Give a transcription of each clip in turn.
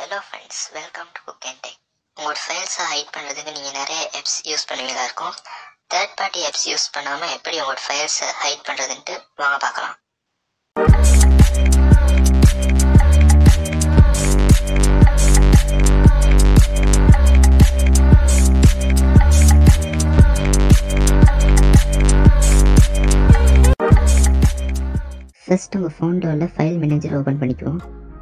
hello friends welcome to cook and tech உங்களோட ஃபைல்ஸை height பண்ணுறதுக்கு நீங்கள் நிறைய ஆப்ஸ் யூஸ் பண்ணுவீங்களா இருக்கும் தேர்ட் பார்ட்டி ஆப்ஸ் யூஸ் பண்ணாமல் எப்படி உங்களோட ஃபைல்ஸை ஹைட் பண்ணுறதுன்ட்டு வாங்க பார்க்கலாம் ஃபர்ஸ்ட் உங்கள் ஃபோனில் உள்ள ஃபைல் மேனேஜர் ஓப்பன் பண்ணிக்குவோம்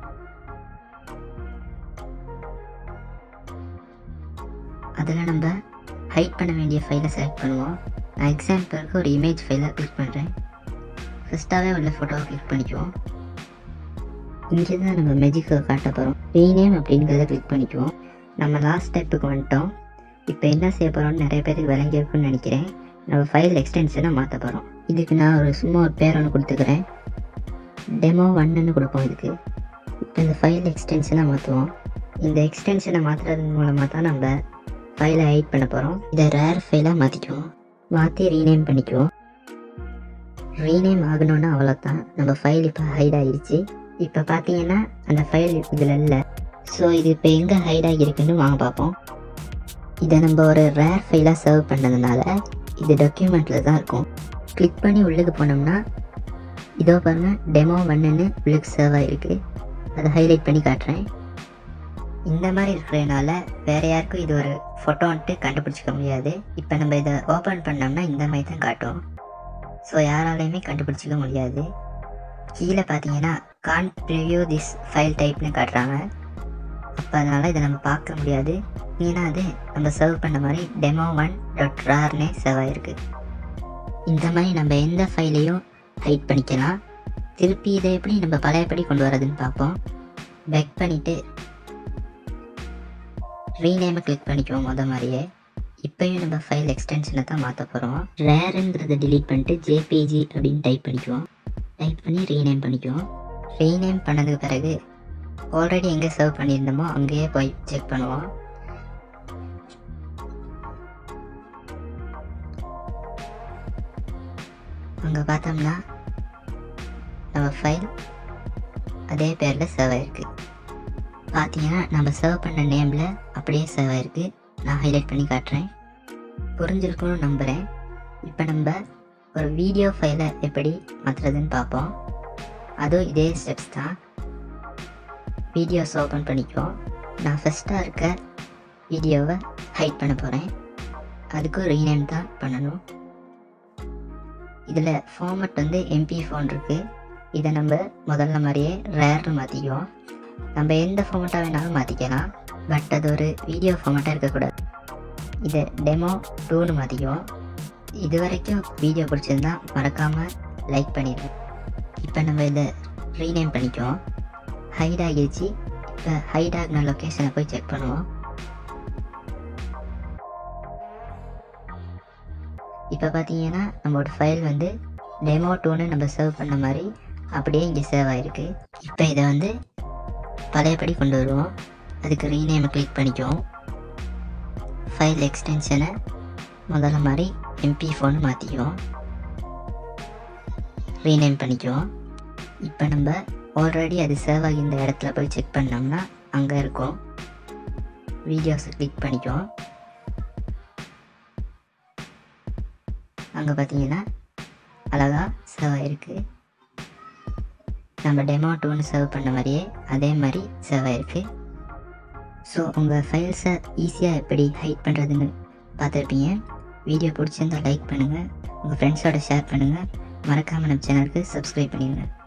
அதில் நம்ம ஹைட் பண்ண வேண்டிய ஃபைலை செலக்ட் பண்ணுவோம் நான் எக்ஸாம்பிளுக்கு ஒரு இமேஜ் ஃபைலை கிளிக் பண்ணுறேன் ஃபஸ்ட்டாகவே உள்ள ஃபோட்டோவை கிளிக் பண்ணிக்குவோம் இங்கே தான் நம்ம மெஜிக்கை காட்ட போகிறோம் ரீநேம் அப்படிங்கிறத கிளிக் பண்ணிக்குவோம் நம்ம லாஸ்ட் ஸ்டெப்புக்கு வந்துட்டோம் இப்போ என்ன செய்ய போகிறோம்னு நிறைய பேருக்கு விளங்கியிருக்குன்னு நினைக்கிறேன் நம்ம ஃபைல் எக்ஸ்டென்ஷனை மாற்ற போகிறோம் இதுக்கு நான் ஒரு சும்மா ஒரு பேர் ஒன்று கொடுத்துக்கிறேன் டெமோ ஒன்னுன்னு கொடுப்போம் இதுக்கு இப்போ இந்த ஃபைல் எக்ஸ்டென்ஷனை மாற்றுவோம் இந்த எக்ஸ்டென்ஷனை மாற்றுறது மூலமாக தான் நம்ம ஃபைலை ஹைட் பண்ண போகிறோம் இதை ரேர் ஃபைலாக மாற்றிக்குவோம் மாற்றி ரீநேம் பண்ணிக்குவோம் ரீநேம் ஆகணும்னா அவ்வளோதான் நம்ம ஃபைல் இப்போ ஹைட் ஆகிடுச்சு இப்போ பார்த்தீங்கன்னா அந்த ஃபைல் இதில் இல்லை ஸோ இது இப்போ எங்கே ஹைட் ஆகியிருக்குன்னு வாங்க பார்ப்போம் இதை நம்ம ஒரு ரேர் ஃபைலாக சர்வ் பண்ணதுனால இது டாக்குமெண்ட்டில் தான் இருக்கும் கிளிக் பண்ணி உள்ளுக்கு போனோம்னா இதோ பாருங்க டெமோ ஒன்னுன்னு உள்ளுக்கு சர்வ் ஆகிருக்கு அதை ஹைலைட் பண்ணி காட்டுறேன் இந்த மாதிரி இருக்கிறதுனால வேற யாருக்கும் இது ஒரு ஃபோட்டோன்ட்டு கண்டுபிடிச்சிக்க முடியாது இப்போ நம்ம இதை ஓப்பன் பண்ணோம்னா இந்த மாதிரி தான் காட்டும் ஸோ யாராலையுமே கண்டுபிடிச்சிக்க முடியாது கீழே பார்த்தீங்கன்னா கான் ப்ரிவியூ திஸ் ஃபைல் டைப்னு காட்டுறாங்க அப்போ அதனால் இதை நம்ம பார்க்க முடியாது ஏன்னா அது நம்ம சர்வ் பண்ண மாதிரி டெமோ ஒன் டாட் ரார்னே சர்வ் ஆகிருக்கு இந்த மாதிரி நம்ம எந்த ஃபைலையும் ஹைட் பண்ணிக்கலாம் திருப்பி இதை எப்படி நம்ம பழையபடி கொண்டு வரதுன்னு பார்ப்போம் பேக் பண்ணிவிட்டு ரீநேமை கிளிக் பண்ணிக்குவோம் முத மாதிரியே இப்போயும் நம்ம ஃபைல் எக்ஸ்டென்ஷனை தான் மாற்ற போகிறோம் ரேருங்கிறத delete பண்ணிட்டு ஜேபிஜி அப்படின்னு டைப் பண்ணிக்குவோம் டைப் பண்ணி ரீநேம் பண்ணிக்குவோம் ரீநேம் பண்ணதுக்கு பிறகு ஆல்ரெடி எங்கே சர்வ் பண்ணியிருந்தோமோ அங்கேயே போய் செக் பண்ணுவோம் அங்கே பார்த்தோம்னா நம்ம ஃபைல் அதே பேரில் சர்வ் ஆயிருக்கு பார்த்தீங்கன்னா நம்ம சர்வ் பண்ண நேமில் அப்படியே சர்வ் ஆயிருக்கு நான் ஹைலைட் பண்ணி காட்டுறேன் புரிஞ்சிருக்கும்னு நம்புகிறேன் இப்போ நம்ம ஒரு வீடியோ ஃபைலை எப்படி மாற்றுறதுன்னு பார்ப்போம் அதுவும் இதே ஸ்டெப்ஸ் தான் வீடியோஸ் ஓப்பன் பண்ணிக்குவோம் நான் ஃபஸ்ட்டாக இருக்க வீடியோவை ஹைட் பண்ண போகிறேன் அதுக்கும் ரீநேம் தான் பண்ணணும் இதில் ஃபார்மட் வந்து எம்பி ஃபோன் இருக்குது இதை நம்ம முதல்ல மாதிரியே ரேர்னு மாற்றிக்குவோம் நம்ம எந்த ஃபார்மட்டாக வேணாலும் மாற்றிக்கலாம் பட் அது ஒரு வீடியோ ஃபார்மட்டாக இருக்கக்கூடாது இதை டெமோ டூன்னு மாற்றிக்குவோம் இது வரைக்கும் வீடியோ பிடிச்சிருந்தா மறக்காமல் லைக் பண்ணிடுங்க இப்போ நம்ம இதை ரீநேம் பண்ணிக்குவோம் ஹைட் ஆகிடுச்சு இப்போ ஹைட் ஆகின லொக்கேஷனை போய் செக் பண்ணுவோம் இப்போ பார்த்தீங்கன்னா நம்மளோட ஃபைல் வந்து டெமோ டூன்னு நம்ம சர்வ் பண்ண மாதிரி அப்படியே இங்கே சேவ் ஆகிருக்கு இப்போ இதை வந்து பழையபடி கொண்டு வருவோம் அதுக்கு ரீநேமை கிளிக் பண்ணிக்குவோம் ஃபைல் எக்ஸ்டென்ஷனை முதல்ல மாதிரி எம்பி ஃபோன் மாற்றிக்குவோம் ரீநேம் பண்ணிக்குவோம் இப்போ நம்ம ஆல்ரெடி அது சேவ் ஆகி இந்த இடத்துல போய் செக் பண்ணோம்னா அங்கே இருக்கும் வீடியோஸை கிளிக் பண்ணிக்குவோம் அங்கே பார்த்தீங்கன்னா அழகாக சேவ் ஆகிருக்கு நம்ம டெமோ டூன்னு சர்வ் பண்ண மாதிரியே அதே மாதிரி சேவ் ஆகிருக்கு ஸோ உங்கள் ஃபைல்ஸை ஈஸியாக எப்படி ஹைட் பண்ணுறதுன்னு பார்த்துருப்பீங்க வீடியோ பிடிச்சிருந்தா லைக் பண்ணுங்கள் உங்கள் ஃப்ரெண்ட்ஸோட ஷேர் பண்ணுங்கள் மறக்காமல் நம்ம சேனலுக்கு சப்ஸ்கிரைப் பண்ணிடுங்க